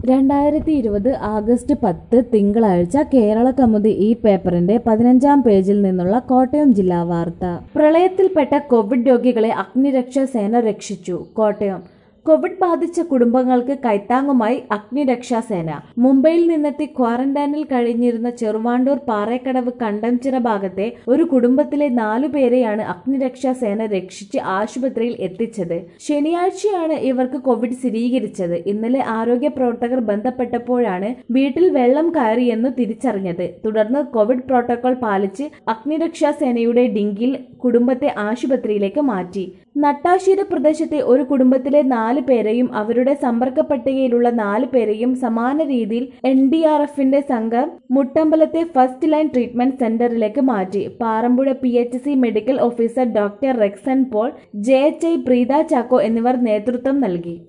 രണ്ടായിരത്തി ഇരുപത് ആഗസ്റ്റ് പത്ത് തിങ്കളാഴ്ച കേരള കൗമുദി ഈ പേപ്പറിന്റെ പതിനഞ്ചാം പേജിൽ നിന്നുള്ള കോട്ടയം ജില്ലാ വാർത്ത പ്രളയത്തിൽപ്പെട്ട കോവിഡ് രോഗികളെ അഗ്നിരക്ഷാ സേന രക്ഷിച്ചു കോട്ടയം കോവിഡ് ബാധിച്ച കുടുംബങ്ങൾക്ക് കൈത്താങ്ങുമായി അഗ്നിരക്ഷാ സേന മുംബൈയിൽ നിന്നെത്തി ക്വാറന്റൈനിൽ കഴിഞ്ഞിരുന്ന ചെറുവാണ്ടൂർ പാറേക്കടവ് കണ്ടംചിറ ഭാഗത്തെ ഒരു കുടുംബത്തിലെ നാലു പേരെയാണ് അഗ്നിരക്ഷാ സേന രക്ഷിച്ച് ആശുപത്രിയിൽ എത്തിച്ചത് ശനിയാഴ്ചയാണ് ഇവർക്ക് കോവിഡ് സ്ഥിരീകരിച്ചത് ഇന്നലെ ആരോഗ്യ പ്രവർത്തകർ ബന്ധപ്പെട്ടപ്പോഴാണ് വീട്ടിൽ വെള്ളം കയറിയെന്ന് തിരിച്ചറിഞ്ഞത് തുടർന്ന് കോവിഡ് പ്രോട്ടോകോൾ പാലിച്ച് അഗ്നിരക്ഷാ സേനയുടെ ഡിങ്കിയിൽ കുടുംബത്തെ ആശുപത്രിയിലേക്ക് മാറ്റി നട്ടാശ്ശേരി പ്രദേശത്തെ ഒരു കുടുംബത്തിലെ നാല് പേരെയും അവരുടെ സമ്പർക്ക പട്ടികയിലുള്ള നാല് പേരെയും സമാന രീതിയിൽ എൻ ഡി ആർ എഫിന്റെ സംഘം മുട്ടമ്പലത്തെ ഫസ്റ്റ് ലൈൻ ട്രീറ്റ്മെന്റ് സെന്ററിലേക്ക് മാറ്റി Parampuzha P H C medical officer doctor Rexan Paul J H I Preetha Chacko എന്നിവർ നേതൃത്വം നൽകി